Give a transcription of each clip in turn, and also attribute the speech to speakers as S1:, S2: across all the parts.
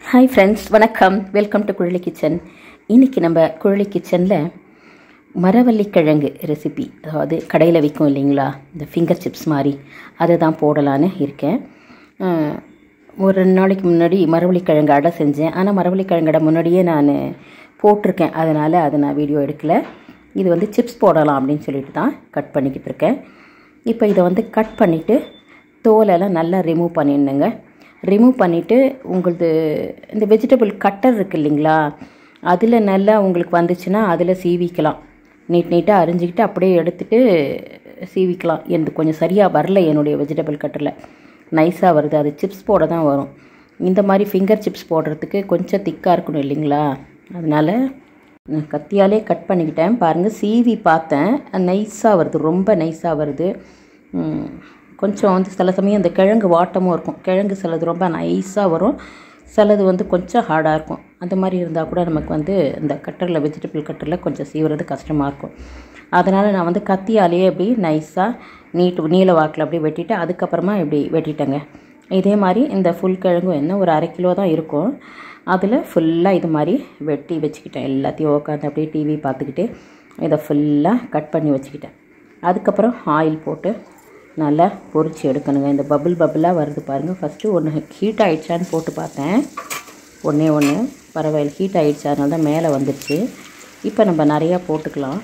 S1: hi friends வணக்கம் welcome to Kuzhali kitchen இன்றைக்கி நம்ம குழலி கிச்சனில் மரவள்ளிக்கிழங்கு ரெசிபி அதாவது கடையில் விற்கும் இல்லைங்களா இந்த ஃபிங்கர் சிப்ஸ் மாதிரி அதை தான் போடலான்னு இருக்கேன் அஹ், ஒரு ரெண்டு நாளைக்கு முன்னாடி மரவள்ளிக்கிழங்கு அடை செஞ்சேன் ஆனால் மரவள்ளிக்கிழங்கு அடை முன்னாடியே நான் போட்டிருக்கேன் அதனால் அதை நான் வீடியோ எடுக்கலை இது வந்து சிப்ஸ் போடலாம் அப்படின்னு சொல்லிட்டு தான் கட் பண்ணிக்கிட்டு இருக்கேன் இப்போ இதை வந்து கட் பண்ணிவிட்டு தோலெல்லாம் நல்லா ரிமூவ் பண்ணிடணுங்க ரிமூவ் பண்ணிவிட்டு உங்களது இந்த வெஜிடபிள் கட்டர் இருக்கு இல்லைங்களா அதில் நல்லா உங்களுக்கு வந்துச்சுன்னா அதில் சீவிக்கலாம் நீட் நீட்டாக அரிஞ்சிக்கிட்டு அப்படியே எடுத்துட்டு சீவிக்கலாம் எனக்கு கொஞ்சம் சரியாக வரல என்னுடைய வெஜிடபிள் கட்டரில் நைஸாக வருது அது சிப்ஸ் போட தான் வரும் இந்த மாதிரி ஃபிங்கர் சிப்ஸ் போடுறதுக்கு கொஞ்சம் திக்காக இருக்கணும் இல்லைங்களா அதனால் நான் கத்தியாலே கட் பண்ணிக்கிட்டேன் பாருங்கள் சீவி பார்த்தேன் நைஸாக வருது ரொம்ப நைஸாக வருது ம், கொஞ்சம் வந்து சில சமயம் இந்த கிழங்கு வாட்டமும் இருக்கும் கிழங்கு சிலது ரொம்ப நைஸாக வரும் சிலது வந்து கொஞ்சம் ஹார்டாக இருக்கும் அந்த மாதிரி இருந்தால் கூட நமக்கு வந்து இந்த கட்டரில் வெஜிடபிள் கட்டரில் கொஞ்சம் சீவுறது கஷ்டமாக இருக்கும் அதனால் நான் வந்து கத்தியாலேயே அப்படி நைஸாக நீட்டு நீல வாக்கில் அப்படியே வெட்டிட்டு அதுக்கப்புறமா இப்படி வெட்டிட்டேங்க இதே மாதிரி இந்த ஃபுல் கிழங்கும் என்ன ஒரு அரை கிலோ தான் இருக்கும் அதில் ஃபுல்லாக இது மாதிரி வெட்டி வச்சுக்கிட்டேன் எல்லாத்தையும் உட்காந்து அப்படியே டிவி பார்த்துக்கிட்டு இதை ஃபுல்லாக கட் பண்ணி வச்சுக்கிட்டேன் அதுக்கப்புறம் ஆயில் போட்டு நல்லா பொரிச்சு எடுக்கணுங்க இந்த பபுள் பபுளாக வருது பாருங்கள் ஃபஸ்ட்டு ஒன்று ஹீட் ஆகிடுச்சான்னு போட்டு பார்த்தேன் ஒன்றே ஒன்று பரவாயில்ல ஹீட் ஆகிடுச்சு அதனால தான் மேலே வந்துடுச்சு இப்போ நம்ம நிறையா போட்டுக்கலாம்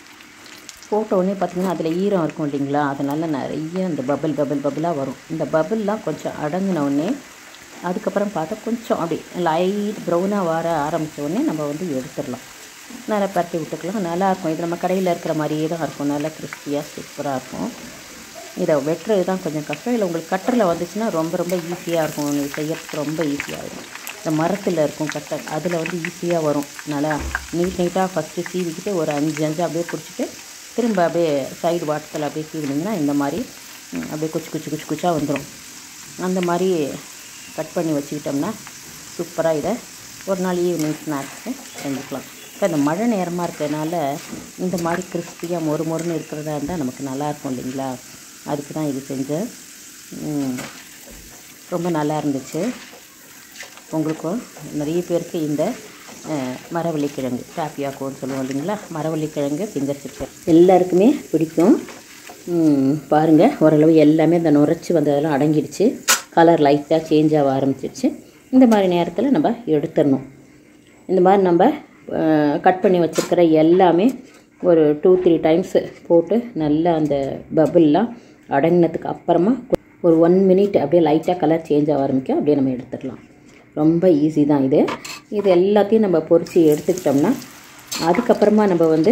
S1: போட்ட உடனே பார்த்திங்கன்னா அதில் ஈரம் இருக்கும் இல்லைங்களா அதனால் நிறைய இந்த பபிள் பபிள் பபிளாக வரும் இந்த பபிள்லாம் கொஞ்சம் அடங்கின உடனே அதுக்கப்புறம் பார்த்தா கொஞ்சம் அப்படி லைட் ப்ரௌனாக வர ஆரம்பித்த உடனே நம்ம வந்து எடுத்துடலாம் நல்லா பரட்டி விட்டுக்கலாம் நல்லாயிருக்கும் இது நம்ம கடையில் இருக்கிற மாதிரியே தான் இருக்கும் நல்லா கிறிஸ்பியாக சூப்பராக இருக்கும் இதை வெட்டுறது தான் கொஞ்சம் கஷ்டம் இல்லை உங்களுக்கு கட்டரில் வந்துச்சுன்னா ரொம்ப ரொம்ப ஈஸியாக இருக்கும் உங்களுக்கு செய்யறதுக்கு ரொம்ப ஈஸியாக இருக்கும் இந்த மரத்தில் இருக்கும் கட்டர் அதில் வந்து ஈஸியாக வரும் நல்லா நீட் நீட்டாக ஃபஸ்ட்டு சீவிக்கிட்டு ஒரு அஞ்சு அஞ்சு அப்படியே பிடிச்சிட்டு திரும்ப அப்படியே சைடு வாட்டத்தில் அப்படியே சீவினீங்கன்னா இந்த மாதிரி ம், அப்படியே குச்சி குச்சி குச்சி குச்சாக வந்துடும் அந்த மாதிரி கட் பண்ணி வச்சுக்கிட்டோம்னா சூப்பராக இதை ஒரு நாள் ஈவினிங் ஸ்நாக்ஸு செஞ்சுக்கலாம் இப்போ இந்த மழை நேரமாக இருக்கிறதுனால இந்த மாதிரி கிறிஸ்பியாக மொறு மொறுன்னு இருக்கிறதா இருந்தால் நமக்கு நல்லாயிருக்கும் இல்லைங்களா அதுக்கு தான் இது செஞ்சேன் ம், ரொம்ப நல்லா இருந்துச்சு உங்களுக்கும் நிறைய பேருக்கு இந்த அஹ், மரவள்ளிக்கிழங்கு டாப்பியாக்கோன்னு சொல்லுவோம் இல்லைங்களா மரவள்ளிக்கிழங்கு ஃபிங்கர் சிப்ஸ் எல்லாருக்குமே பிடிக்கும் ம், பாருங்க ஓரளவு எல்லாமே இந்த நுரைச்சி வந்ததெல்லாம் அடங்கிடுச்சு கலர் லைட்டாக சேஞ்ச் ஆக ஆரம்பிச்சிடுச்சு இந்த மாதிரி நேரத்தில் நம்ம எடுத்துடணும் இந்த மாதிரி நம்ம கட் பண்ணி வச்சுருக்கிற எல்லாமே ஒரு டூ த்ரீ டைம்ஸு போட்டு நல்லா அந்த பபுல்லாம் அடங்கினதுக்கு அப்புறமா ஒரு ஒன் மினிட் அப்படியே லைட்டாக கலர் சேஞ்ச் ஆக ஆரம்பிக்கும் அப்படியே நம்ம எடுத்துடலாம் ரொம்ப ஈஸி தான் இது இது எல்லாத்தையும் நம்ம பொரித்து எடுத்துக்கிட்டோம்னா அதுக்கப்புறமா நம்ம வந்து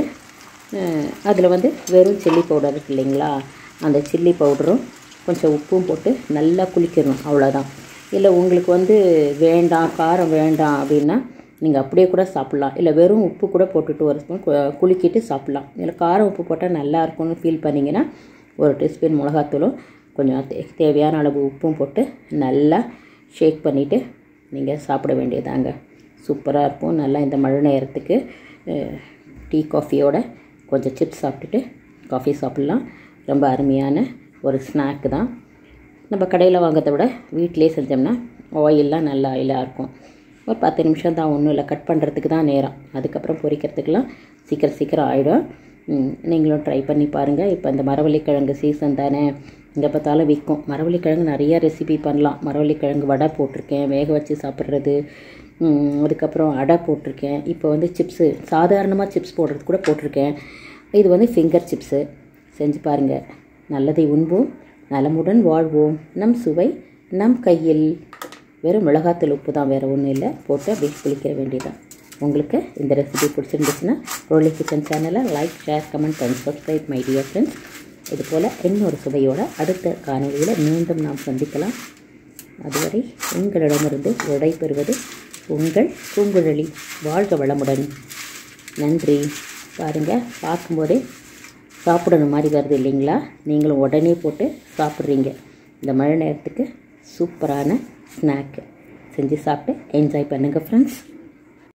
S1: அதில் வந்து வெறும் சில்லி பவுடர் இருக்கு இல்லைங்களா அந்த சில்லி பவுடரும் கொஞ்சம் உப்பும் போட்டு நல்லா குளிக்கணும் அவ்வளோதான் இல்லை உங்களுக்கு வந்து வேண்டாம் காரம் வேண்டாம் அப்படின்னா நீங்கள் அப்படியே கூட சாப்பிட்லாம் இல்லை வெறும் உப்பு கூட போட்டுட்டு ஒரு ஸ்பூன் கு- குலுக்கிட்டு சாப்பிட்லாம் இல்லை காரம் உப்பு போட்டால் நல்லா இருக்கும்னு ஃபீல் பண்ணிங்கன்னா ஒரு டீஸ்பூன் மிளகாத்தூளும் கொஞ்சம் தே- தேவையான அளவு உப்பும் போட்டு நல்லா ஷேக் பண்ணிவிட்டு நீங்கள் சாப்பிட வேண்டியதாங்க சூப்பராக இருக்கும் நல்லா இந்த மழை நேரத்துக்கு அஹ், டீ காஃபியோட கொஞ்சம் சிப்ஸ் சாப்பிட்டுட்டு காஃபி சாப்பிட்லாம் ரொம்ப அருமையான ஒரு ஸ்நாக்கு தான் நம்ம கடையில் வாங்குறதை விட வீட்டிலே செஞ்சோம்னா ஆயிலெலாம் நல்ல ஆயிலாக இருக்கும் ஒரு பத்து நிமிஷம் தான் ஒன்றும் இல்லை கட் பண்ணுறதுக்கு தான் நேரம் அதுக்கப்புறம் பொரிக்கிறதுக்கெலாம் சீக்கிரம் சீக்கிரம் ஆகிடும் நீங்களும் ட்ரை பண்ணி பாருங்கள் இப்போ இந்த மரவள்ளிக்கிழங்கு சீசன் தானே இங்கே பார்த்தாலும் விற்கும் மரவள்ளிக்கிழங்கு நிறைய ரெசிபி பண்ணலாம் மரவள்ளிக்கிழங்கு வடை போட்டிருக்கேன் வேக வச்சு சாப்பிட்றது ம், அதுக்கப்புறம் அடை போட்டிருக்கேன் இப்போ வந்து சிப்ஸு சாதாரணமாக சிப்ஸ் போடுறது கூட போட்டிருக்கேன் இது வந்து ஃபிங்கர் சிப்ஸு செஞ்சு பாருங்கள் நல்லதை உண்போம் நலமுடன் வாழ்வோம் நம் சுவை நம் கையில் வெறும் மிளகாத்தூள் உப்பு தான் வேறு ஒன்றும் இல்லை போட்டு அப்படியே குளிக்கிற வேண்டியதான் உங்களுக்கு இந்த ரெசிபி பிடிச்சிருந்துச்சுன்னா ரோலி கிச்சன் சேனலை like share comment and subscribe my dear friends இது போல் இன்னொரு சுவையோட அடுத்த காணொளியில் மீண்டும் நாம் சந்திக்கலாம் அதுவரை உங்களிடமிருந்து விடை பெறுவது உங்கள் பூங்குழலி வாழ்க வளமுடன் நன்றி பாருங்கள் பார்க்கும்போதே சாப்பிடணும் மாதிரி வருது இல்லைங்களா நீங்களும் உடனே போட்டு சாப்பிட்றீங்க இந்த மழை நேரத்துக்கு சூப்பரான ஸ்நாக்கு செஞ்சு சாப்பிட்டு என்ஜாய் பண்ணுங்கள் ஃப்ரெண்ட்ஸ்